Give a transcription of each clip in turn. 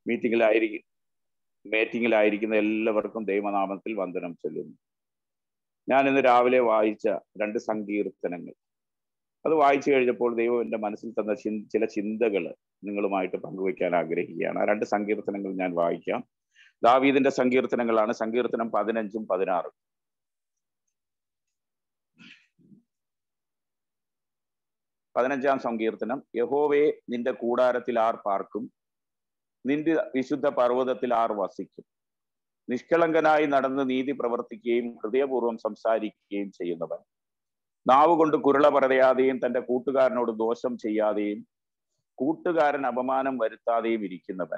മീറ്റിംഗിലായിരിക്കും മീറ്റിംഗിലായിരിക്കുന്ന എല്ലാവർക്കും ദൈവനാമത്തിൽ വന്ദനം ചൊല്ലുന്നു ഞാൻ ഇന്ന് രാവിലെ വായിച്ച രണ്ട് സങ്കീർത്തനങ്ങൾ അത് വായിച്ചു കഴിഞ്ഞപ്പോൾ ദൈവം എൻ്റെ മനസ്സിൽ തന്ന ചിൻ- ചില ചിന്തകൾ നിങ്ങളുമായിട്ട് പങ്കുവയ്ക്കാൻ ആഗ്രഹിക്കുകയാണ് ആ രണ്ട് സങ്കീർത്തനങ്ങൾ ഞാൻ വായിക്കാം ദാവീദിന്റെ സങ്കീർത്തനങ്ങളാണ് സങ്കീർത്തനം പതിനഞ്ചും പതിനാറും പതിനഞ്ചാം സങ്കീർത്തനം യഹോവേ നിന്റെ കൂടാരത്തിൽ ആർ പാർക്കും നിന്റെ വിശുദ്ധ പർവ്വതത്തിൽ ആർ വസിക്കും നിഷ്കളങ്കനായി നടന്ന് നീതി പ്രവർത്തിക്കുകയും ഹൃദയപൂർവ്വം സംസാരിക്കുകയും ചെയ്യുന്നവൻ നാവ് കൊണ്ട് കുരുള പറയാതെയും തന്റെ കൂട്ടുകാരനോട് ദോഷം ചെയ്യാതെയും കൂട്ടുകാരൻ അപമാനം വരുത്താതെയും ഇരിക്കുന്നവൻ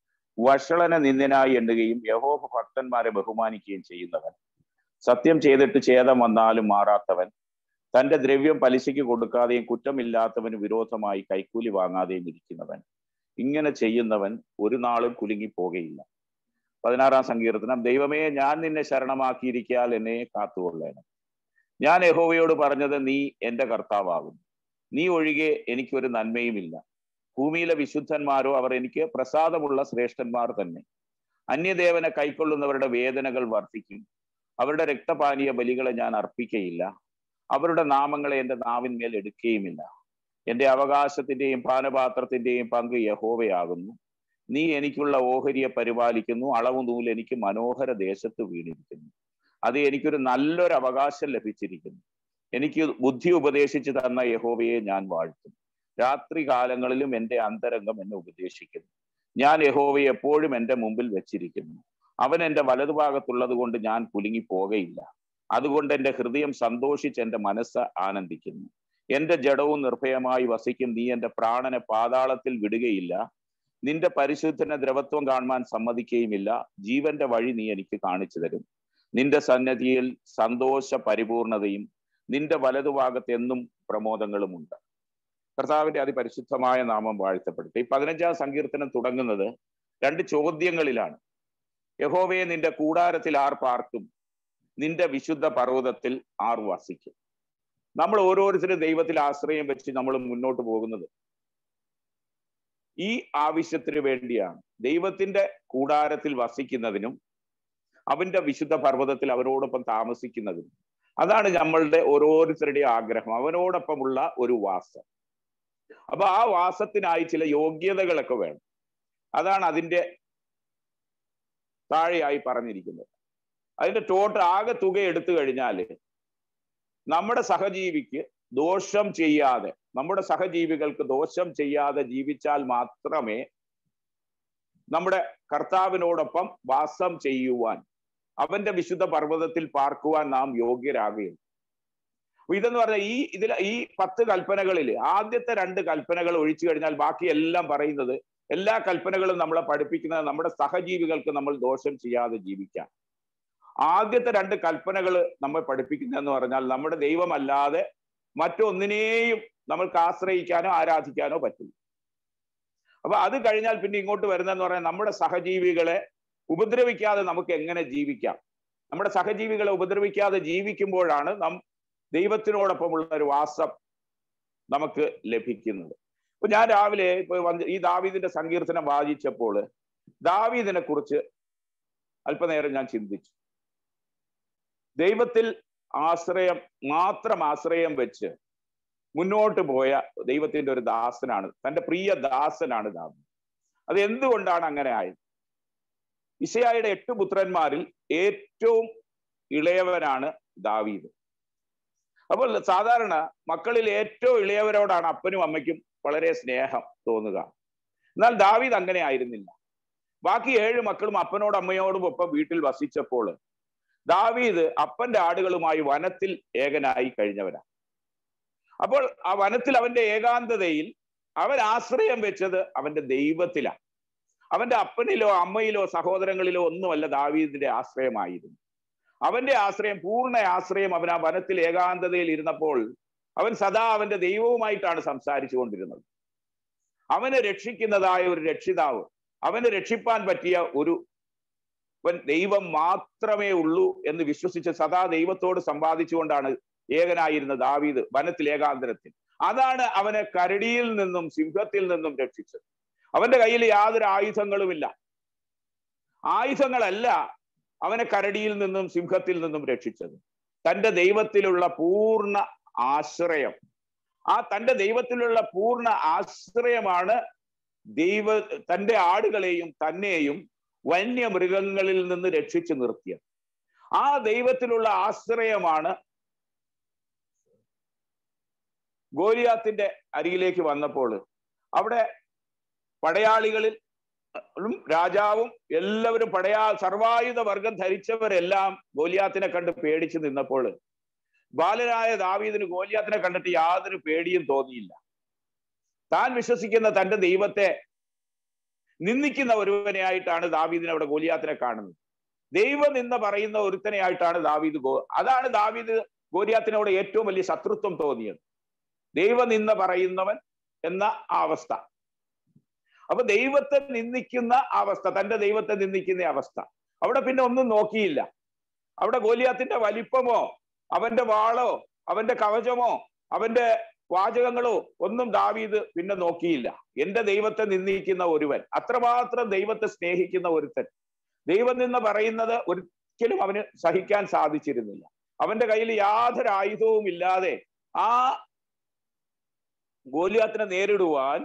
വഷളനെ നിന്ദനായി എണ്ണുകയും യഹോവ ഭക്തന്മാരെ ബഹുമാനിക്കുകയും ചെയ്യുന്നവൻ സത്യം ചെയ്തിട്ട് ഛേദം വന്നാലും മാറാത്തവൻ തന്റെ ദ്രവ്യം പലിശയ്ക്ക് കൊടുക്കാതെയും കുറ്റമില്ലാത്തവന് വിരോധമായി കൈക്കൂലി വാങ്ങാതെയും ഇരിക്കുന്നവൻ ഇങ്ങനെ ചെയ്യുന്നവൻ ഒരു നാളും കുലുങ്ങി പോകയില്ല പതിനാറാം സങ്കീർത്തനം ദൈവമേ ഞാൻ നിന്നെ ശരണമാക്കിയിരിക്കാൽ എന്നെ കാത്തുകൊള്ളേണം ഞാൻ യഹോവയോട് പറഞ്ഞത് നീ എന്റെ കർത്താവാകുന്നു നീ ഒഴികെ എനിക്കൊരു നന്മയുമില്ല ഭൂമിയിലെ വിശുദ്ധന്മാരോ അവർ എനിക്ക് പ്രസാദമുള്ള ശ്രേഷ്ഠന്മാർ തന്നെ അന്യദേവനെ കൈക്കൊള്ളുന്നവരുടെ വേദനകൾ വർദ്ധിക്കും അവരുടെ രക്തപാനീയ ബലികളെ ഞാൻ അർപ്പിക്കയില്ല അവരുടെ നാമങ്ങളെ എന്റെ നാവിന്മേൽ എടുക്കുകയുമില്ല എന്റെ അവകാശത്തിന്റെയും പാനപാത്രത്തിന്റെയും പങ്ക് യഹോവയാകുന്നു നീ എനിക്കുള്ള ഓഹരിയെ പരിപാലിക്കുന്നു അളവ് നൂൽ എനിക്ക് മനോഹര ദേശത്ത് വീണിരിക്കുന്നു അത് എനിക്കൊരു നല്ലൊരു അവകാശം ലഭിച്ചിരിക്കുന്നു എനിക്ക് ബുദ്ധി ഉപദേശിച്ചു തന്ന യഹോവയെ ഞാൻ വാഴ്ത്തും രാത്രി കാലങ്ങളിലും എൻ്റെ അന്തരംഗം എന്നെ ഉപദേശിക്കുന്നു ഞാൻ യഹോവയെ എപ്പോഴും എൻ്റെ മുമ്പിൽ വെച്ചിരിക്കുന്നു അവൻ എൻ്റെ വലതുഭാഗത്തുള്ളത് കൊണ്ട് ഞാൻ കുലുങ്ങി പോകയില്ല അതുകൊണ്ട് എൻ്റെ ഹൃദയം സന്തോഷിച്ച് എൻ്റെ മനസ്സ് ആനന്ദിക്കുന്നു എന്റെ ജഡവും നിർഭയമായി വസിക്കും നീ എന്റെ പ്രാണനെ പാതാളത്തിൽ വിടുകയില്ല നിന്റെ പരിശുദ്ധനെ ദ്രവത്വം കാണുവാൻ സമ്മതിക്കുകയുമില്ല ജീവന്റെ വഴി നീ എനിക്ക് കാണിച്ചു തരും നിന്റെ സന്നദ്ധിയിൽ സന്തോഷ പരിപൂർണതയും നിന്റെ വലതുഭാഗത്ത് എന്നും പ്രമോദങ്ങളുമുണ്ട് കർത്താവിന്റെ അതിപരിശുദ്ധമായ നാമം വാഴ്ത്തപ്പെടുത്തി ഈ പതിനഞ്ചാം സങ്കീർത്തനം തുടങ്ങുന്നത് രണ്ട് ചോദ്യങ്ങളിലാണ് യഹോവയെ നിന്റെ കൂടാരത്തിൽ ആർ പാർക്കും നിന്റെ വിശുദ്ധ പർവ്വതത്തിൽ ആർ വസിക്കും നമ്മൾ ഓരോരുത്തരും ദൈവത്തിൽ ആശ്രയം വെച്ച് നമ്മൾ മുന്നോട്ട് പോകുന്നത് ഈ ആവശ്യത്തിന് വേണ്ടിയാണ് ദൈവത്തിന്റെ കൂടാരത്തിൽ വസിക്കുന്നതിനും അവന്റെ വിശുദ്ധ പർവ്വതത്തിൽ അവരോടൊപ്പം താമസിക്കുന്നതിനും അതാണ് നമ്മളുടെ ഓരോരുത്തരുടെയും ആഗ്രഹം അവനോടൊപ്പമുള്ള ഒരു വാസം അപ്പൊ ആ വാസത്തിനായി ചില യോഗ്യതകളൊക്കെ വേണം അതാണ് അതിന്റെ താഴെയായി പറഞ്ഞിരിക്കുന്നത് അതിന്റെ ടോട്ടൽ ആകെ തുക എടുത്തു കഴിഞ്ഞാൽ നമ്മുടെ സഹജീവിക്ക് ദോഷം ചെയ്യാതെ നമ്മുടെ സഹജീവികൾക്ക് ദോഷം ചെയ്യാതെ ജീവിച്ചാൽ മാത്രമേ നമ്മുടെ കർത്താവിനോടൊപ്പം വാസം ചെയ്യുവാൻ അവന്റെ വിശുദ്ധ പർവ്വതത്തിൽ പാർക്കുവാൻ നാം യോഗ്യരാകുകയുള്ളൂ അപ്പൊ ഇതെന്ന് പറഞ്ഞാൽ ഈ ഇതിൽ ഈ പത്ത് കൽപ്പനകളിൽ ആദ്യത്തെ രണ്ട് കൽപ്പനകൾ ഒഴിച്ചു കഴിഞ്ഞാൽ ബാക്കി എല്ലാം പറയുന്നത് എല്ലാ കൽപ്പനകളും നമ്മളെ പഠിപ്പിക്കുന്നത് നമ്മുടെ സഹജീവികൾക്ക് നമ്മൾ ദോഷം ചെയ്യാതെ ജീവിക്കാം ആദ്യത്തെ രണ്ട് കൽപ്പനകൾ നമ്മൾ പഠിപ്പിക്കുന്നതെന്ന് പറഞ്ഞാൽ നമ്മുടെ ദൈവമല്ലാതെ മറ്റൊന്നിനെയും നമ്മൾക്ക് ആശ്രയിക്കാനോ ആരാധിക്കാനോ പറ്റില്ല അപ്പൊ അത് കഴിഞ്ഞാൽ പിന്നെ ഇങ്ങോട്ട് വരുന്നതെന്ന് പറഞ്ഞാൽ നമ്മുടെ സഹജീവികളെ ഉപദ്രവിക്കാതെ നമുക്ക് എങ്ങനെ ജീവിക്കാം നമ്മുടെ സഹജീവികളെ ഉപദ്രവിക്കാതെ ജീവിക്കുമ്പോഴാണ് നാം ദൈവത്തിനോടൊപ്പമുള്ള ഒരു വാസം നമുക്ക് ലഭിക്കുന്നത് ഇപ്പൊ ഞാൻ രാവിലെ ഇപ്പൊ വന്ന് ഈ ദാവീദിന്റെ സങ്കീർത്തനം വായിച്ചപ്പോൾ ദാവീദിനെ കുറിച്ച് അല്പനേരം ഞാൻ ചിന്തിച്ചു ദൈവത്തിൽ ആശ്രയം മാത്രം ആശ്രയം വെച്ച് മുന്നോട്ട് പോയ ദൈവത്തിന്റെ ഒരു ദാസനാണ് തന്റെ പ്രിയ ദാസനാണ് ദാവീദ് അത് എന്തുകൊണ്ടാണ് അങ്ങനെ ആയത് ഇഷയായുടെ എട്ട് പുത്രന്മാരിൽ ഏറ്റവും ഇളയവനാണ് ദാവീദ് അപ്പോൾ സാധാരണ മക്കളിൽ ഏറ്റവും ഇളയവരോടാണ് അപ്പനും അമ്മയ്ക്കും വളരെ സ്നേഹം തോന്നുക എന്നാൽ ദാവീദ് അങ്ങനെ ആയിരുന്നില്ല ബാക്കി ഏഴ് മക്കളും അപ്പനോടും അമ്മയോടും ഒപ്പം വീട്ടിൽ വസിച്ചപ്പോൾ ദാവീദ് അപ്പന്റെ ആടുകളുമായി വനത്തിൽ ഏകനായി കഴിഞ്ഞവനാണ് അപ്പോൾ ആ വനത്തിൽ അവന്റെ ഏകാന്തതയിൽ അവൻ ആശ്രയം വെച്ചത് അവന്റെ ദൈവത്തിലാണ് അവന്റെ അപ്പനിലോ അമ്മയിലോ സഹോദരങ്ങളിലോ ഒന്നുമല്ല ദാവീദിന്റെ ആശ്രയമായിരുന്നു അവന്റെ ആശ്രയം പൂർണ്ണ ആശ്രയം അവൻ ആ വനത്തിൽ ഏകാന്തതയിൽ ഇരുന്നപ്പോൾ അവൻ സദാ അവന്റെ ദൈവവുമായിട്ടാണ് സംസാരിച്ചു കൊണ്ടിരുന്നത് അവനെ രക്ഷിക്കുന്നതായ ഒരു രക്ഷിതാവ് അവനെ രക്ഷിപ്പാൻ പറ്റിയ ഒരു ദൈവം മാത്രമേ ഉള്ളൂ എന്ന് വിശ്വസിച്ച് സദാ ദൈവത്തോട് സമ്പാദിച്ചുകൊണ്ടാണ് ഏകനായിരുന്ന ദാവീദ് വനത്തിൽ ഏകാന്തരത്തിൽ അതാണ് അവനെ കരടിയിൽ നിന്നും സിംഹത്തിൽ നിന്നും രക്ഷിച്ചത് അവന്റെ കയ്യിൽ യാതൊരു ആയുധങ്ങളുമില്ല ആയുധങ്ങളല്ല അവനെ കരടിയിൽ നിന്നും സിംഹത്തിൽ നിന്നും രക്ഷിച്ചത് തന്റെ ദൈവത്തിലുള്ള പൂർണ്ണ ആശ്രയം ആ തന്റെ ദൈവത്തിലുള്ള പൂർണ്ണ ആശ്രയമാണ് ദൈവ തന്റെ ആടുകളെയും തന്നെയും വന്യമൃഗങ്ങളിൽ നിന്ന് രക്ഷിച്ചു നിർത്തിയത് ആ ദൈവത്തിലുള്ള ആശ്രയമാണ് ഗോലിയാത്തിന്റെ അരികിലേക്ക് വന്നപ്പോൾ അവിടെ പടയാളികളിൽ രാജാവും എല്ലാവരും പടയാ സർവായുധ വർഗം ധരിച്ചവരെല്ലാം ഗോലിയാത്തിനെ കണ്ട് പേടിച്ചു നിന്നപ്പോൾ ബാലനായ ദാവീദിന് ഗോലിയാത്തിനെ കണ്ടിട്ട് യാതൊരു പേടിയും തോന്നിയില്ല താൻ വിശ്വസിക്കുന്ന തന്റെ ദൈവത്തെ നിന്ദിക്കുന്ന ഒരുവനെയായിട്ടാണ് ദാവീദിനെ അവിടെ ഗോലിയാത്തിനെ കാണുന്നത് ദൈവം നിന്ന് പറയുന്ന ഒരുത്തനെയായിട്ടാണ് ദാവീദ് ഗോ അതാണ് ദാവീദ് ഗോലിയാത്തിനോട് ഏറ്റവും വലിയ ശത്രുത്വം തോന്നിയത് ദൈവം നിന്ന് പറയുന്നവൻ എന്ന ആ അവസ്ഥ അപ്പൊ ദൈവത്തെ നിന്ദിക്കുന്ന അവസ്ഥ തന്റെ ദൈവത്തെ നിന്ദിക്കുന്ന അവസ്ഥ അവിടെ പിന്നെ ഒന്നും നോക്കിയില്ല അവിടെ ഗോലിയാത്തിന്റെ വലിപ്പമോ അവന്റെ വാളോ അവന്റെ കവചമോ അവന്റെ വാചകങ്ങളോ ഒന്നും ദാവീദ് പിന്നെ നോക്കിയില്ല എന്റെ ദൈവത്തെ നിന്ദിക്കുന്ന ഒരുവൻ അത്രമാത്രം ദൈവത്തെ സ്നേഹിക്കുന്ന ഒരുത്തൻ ദൈവം നിന്ന് പറയുന്നത് ഒരിക്കലും അവന് സഹിക്കാൻ സാധിച്ചിരുന്നില്ല അവന്റെ കയ്യിൽ യാതൊരു ആയുധവും ഇല്ലാതെ ആ ഗോലിയാത്തിനെ നേരിടുവാൻ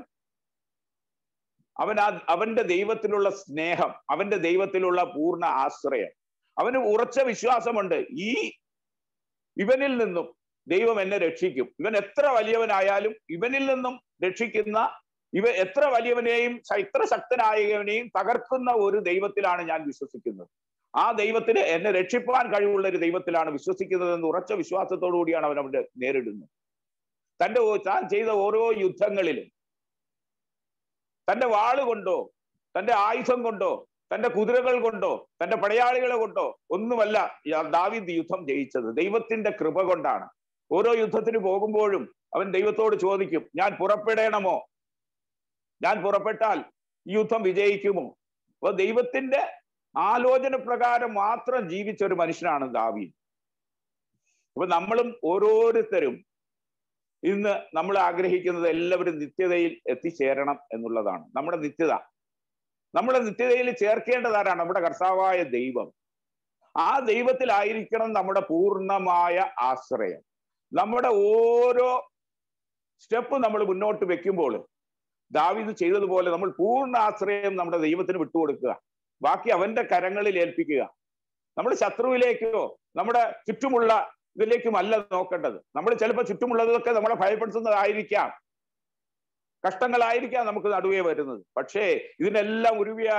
അവൻ ആ അവന്റെ ദൈവത്തിലുള്ള സ്നേഹം അവന്റെ ദൈവത്തിലുള്ള പൂർണ്ണ ആശ്രയം അവന് ഉറച്ച വിശ്വാസമുണ്ട് ഈ ഇവനിൽ നിന്നും ദൈവം എന്നെ രക്ഷിക്കും ഇവൻ എത്ര വലിയവനായാലും ഇവനിൽ നിന്നും രക്ഷിക്കുന്ന ഇവ എത്ര വലിയവനെയും എത്ര ശക്തനായവനെയും തകർക്കുന്ന ഒരു ദൈവത്തിലാണ് ഞാൻ വിശ്വസിക്കുന്നത് ആ ദൈവത്തിന് എന്നെ രക്ഷിപ്പാൻ കഴിവുള്ള ഒരു ദൈവത്തിലാണ് വിശ്വസിക്കുന്നത് എന്ന് ഉറച്ച വിശ്വാസത്തോടു കൂടിയാണ് അവൻ അവിടെ നേരിടുന്നത് തന്റെ താൻ ചെയ്ത ഓരോ യുദ്ധങ്ങളിലും തന്റെ വാള് കൊണ്ടോ തന്റെ ആയുധം കൊണ്ടോ തന്റെ കുതിരകൾ കൊണ്ടോ തന്റെ പടയാളികളെ കൊണ്ടോ ഒന്നുമല്ല ദാവീദ് യുദ്ധം ജയിച്ചത് ദൈവത്തിന്റെ കൃപ കൊണ്ടാണ് ഓരോ യുദ്ധത്തിന് പോകുമ്പോഴും അവൻ ദൈവത്തോട് ചോദിക്കും ഞാൻ പുറപ്പെടണമോ ഞാൻ പുറപ്പെട്ടാൽ ഈ യുദ്ധം വിജയിക്കുമോ അപ്പൊ ദൈവത്തിന്റെ ആലോചന പ്രകാരം മാത്രം ജീവിച്ച ഒരു മനുഷ്യനാണ് ദാവീദ് അപ്പൊ നമ്മളും ഓരോരുത്തരും ഇന്ന് നമ്മൾ ആഗ്രഹിക്കുന്നത് എല്ലാവരും നിത്യതയിൽ എത്തിച്ചേരണം എന്നുള്ളതാണ് നമ്മുടെ നിത്യത നമ്മുടെ നിത്യതയിൽ ചേർക്കേണ്ടതാരാണ് നമ്മുടെ കർത്താവായ ദൈവം ആ ദൈവത്തിലായിരിക്കണം നമ്മുടെ പൂർണ്ണമായ ആശ്രയം നമ്മുടെ ഓരോ സ്റ്റെപ്പ് നമ്മൾ മുന്നോട്ട് വെക്കുമ്പോൾ ദാവിദ് ചെയ്തതുപോലെ നമ്മൾ പൂർണ്ണ ആശ്രയം നമ്മുടെ ദൈവത്തിന് വിട്ടുകൊടുക്കുക ബാക്കി അവന്റെ കരങ്ങളിൽ ഏൽപ്പിക്കുക നമ്മൾ ശത്രുവിലേക്കോ നമ്മുടെ ചുറ്റുമുള്ള ഇതിലേക്കുമല്ല നോക്കേണ്ടത് നമ്മൾ ചിലപ്പോൾ ചുറ്റുമുള്ളതൊക്കെ നമ്മളെ ഭയപ്പെടുത്തുന്നതായിരിക്കാം കഷ്ടങ്ങളായിരിക്കാം നമുക്ക് നടുവേ വരുന്നത് പക്ഷേ ഇതിനെല്ലാം ഉരുവിയ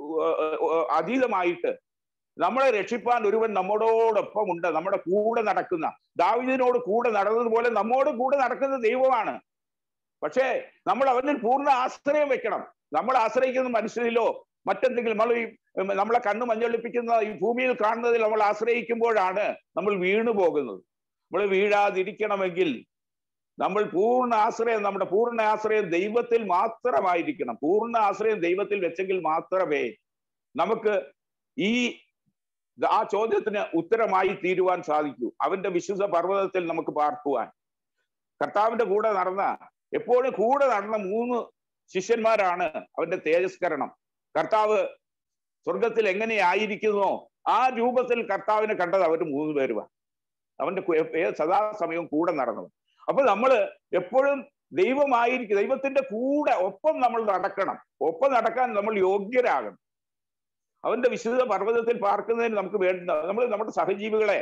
അതീതമായിട്ട് നമ്മളെ രക്ഷിപ്പാൻ ഒരുവൻ നമ്മോടൊപ്പം ഉണ്ട് നമ്മുടെ കൂടെ നടക്കുന്ന ദാവിദിനോട് കൂടെ നടന്നതുപോലെ നമ്മോട് കൂടെ നടക്കുന്ന ദൈവമാണ് പക്ഷേ നമ്മൾ അവനിൽ പൂർണ്ണ ആശ്രയം വെക്കണം നമ്മൾ ആശ്രയിക്കുന്ന മനുഷ്യരിലോ മറ്റെന്തെങ്കിലും നമ്മൾ ഈ നമ്മളെ കണ്ണ് മഞ്ഞളിപ്പിക്കുന്ന ഈ ഭൂമിയിൽ കാണുന്നതിൽ നമ്മൾ ആശ്രയിക്കുമ്പോഴാണ് നമ്മൾ വീണു പോകുന്നത് നമ്മൾ വീഴാതിരിക്കണമെങ്കിൽ നമ്മൾ പൂർണ്ണ ആശ്രയം നമ്മുടെ പൂർണ്ണ ആശ്രയം ദൈവത്തിൽ മാത്രമായിരിക്കണം പൂർണ്ണ ആശ്രയം ദൈവത്തിൽ വെച്ചെങ്കിൽ മാത്രമേ നമുക്ക് ഈ ആ ചോദ്യത്തിന് ഉത്തരമായി തീരുവാൻ സാധിക്കൂ അവന്റെ വിശുദ്ധ പർവ്വതത്തിൽ നമുക്ക് പാർക്കുവാൻ കർത്താവിന്റെ കൂടെ നടന്ന എപ്പോഴും കൂടെ നടന്ന മൂന്ന് ശിഷ്യന്മാരാണ് അവന്റെ തേജസ്കരണം കർത്താവ് സ്വർഗത്തിൽ എങ്ങനെയായിരിക്കുന്നോ ആ രൂപത്തിൽ കർത്താവിനെ കണ്ടത് അവർ മൂന്ന് പേരുമാണ് അവന്റെ സദാസമയവും കൂടെ നടന്നത് അപ്പൊ നമ്മൾ എപ്പോഴും ദൈവമായിരിക്കും ദൈവത്തിന്റെ കൂടെ ഒപ്പം നമ്മൾ നടക്കണം ഒപ്പം നടക്കാൻ നമ്മൾ യോഗ്യരാകണം അവന്റെ വിശുദ്ധ പർവ്വതത്തിൽ പാർക്കുന്നതിന് നമുക്ക് വേണ്ട നമ്മൾ നമ്മുടെ സഹജീവികളെ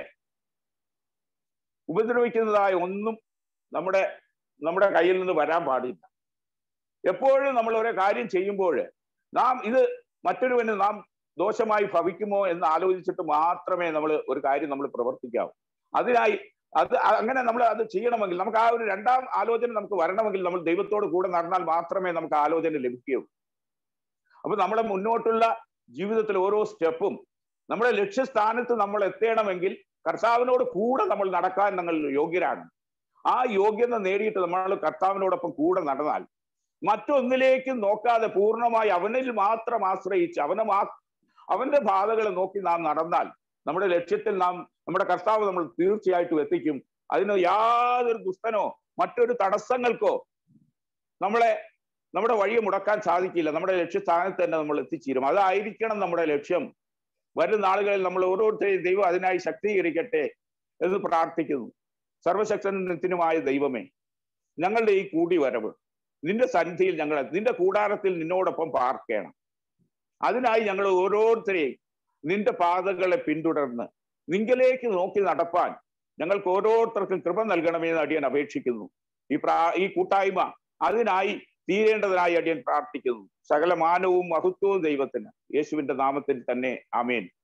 ഉപദ്രവിക്കുന്നതായ ഒന്നും നമ്മുടെ നമ്മുടെ കയ്യിൽ നിന്ന് വരാൻ പാടില്ല എപ്പോഴും നമ്മൾ ഓരോ കാര്യം ചെയ്യുമ്പോൾ നാം ഇത് മറ്റൊരുവന് നാം ദോഷമായി ഭവിക്കുമോ എന്ന് ആലോചിച്ചിട്ട് മാത്രമേ നമ്മൾ ഒരു കാര്യം നമ്മൾ പ്രവർത്തിക്കാവൂ അതിനായി അത് അങ്ങനെ നമ്മൾ അത് ചെയ്യണമെങ്കിൽ നമുക്ക് ആ ഒരു രണ്ടാം ആലോചന നമുക്ക് വരണമെങ്കിൽ നമ്മൾ ദൈവത്തോട് കൂടെ നടന്നാൽ മാത്രമേ നമുക്ക് ആലോചന ലഭിക്കുകയുള്ളൂ അപ്പൊ നമ്മുടെ മുന്നോട്ടുള്ള ജീവിതത്തിൽ ഓരോ സ്റ്റെപ്പും നമ്മുടെ ലക്ഷ്യസ്ഥാനത്ത് നമ്മൾ എത്തണമെങ്കിൽ കർത്താവിനോട് കൂടെ നമ്മൾ നടക്കാൻ നമ്മൾ യോഗ്യരാണ് ആ യോഗ്യത നേടിയിട്ട് നമ്മൾ കർത്താവിനോടൊപ്പം കൂടെ നടന്നാൽ മറ്റൊന്നിലേക്കും നോക്കാതെ പൂർണ്ണമായി അവനിൽ മാത്രം ആശ്രയിച്ച് അവനെ മാ അവന്റെ ബാധകളെ നോക്കി നാം നടന്നാൽ നമ്മുടെ ലക്ഷ്യത്തിൽ നാം നമ്മുടെ കർത്താവ് നമ്മൾ തീർച്ചയായിട്ടും എത്തിക്കും അതിന് യാതൊരു ദുഷ്ടനോ മറ്റൊരു തടസ്സങ്ങൾക്കോ നമ്മളെ നമ്മുടെ വഴിയെ മുടക്കാൻ സാധിക്കില്ല നമ്മുടെ ലക്ഷ്യസ്ഥാനത്ത് തന്നെ നമ്മൾ എത്തിച്ചേരും അതായിരിക്കണം നമ്മുടെ ലക്ഷ്യം വരും നാളുകളിൽ നമ്മൾ ഓരോരുത്തരെയും ദൈവം അതിനായി ശക്തീകരിക്കട്ടെ എന്ന് പ്രാർത്ഥിക്കുന്നു സർവശക്തനുമായ ദൈവമേ ഞങ്ങളുടെ ഈ കൂടി വരവ് നിന്റെ സന്നിധിയിൽ ഞങ്ങൾ നിന്റെ കൂടാരത്തിൽ നിന്നോടൊപ്പം പാർക്കണം അതിനായി ഞങ്ങൾ ഓരോരുത്തരെയും നിന്റെ പാതകളെ പിന്തുടർന്ന് നിങ്കിലേക്ക് നോക്കി നടപ്പാൻ ഞങ്ങൾക്ക് ഓരോരുത്തർക്കും കൃപ നൽകണമെന്ന് അടിയൻ അപേക്ഷിക്കുന്നു ഈ പ്രാ ഈ കൂട്ടായ്മ അതിനായി തീരേണ്ടതിനായി അടിയൻ പ്രാർത്ഥിക്കുന്നു സകല മാനവും മഹത്വവും ദൈവത്തിന് യേശുവിന്റെ നാമത്തിൽ തന്നെ ആമേൻ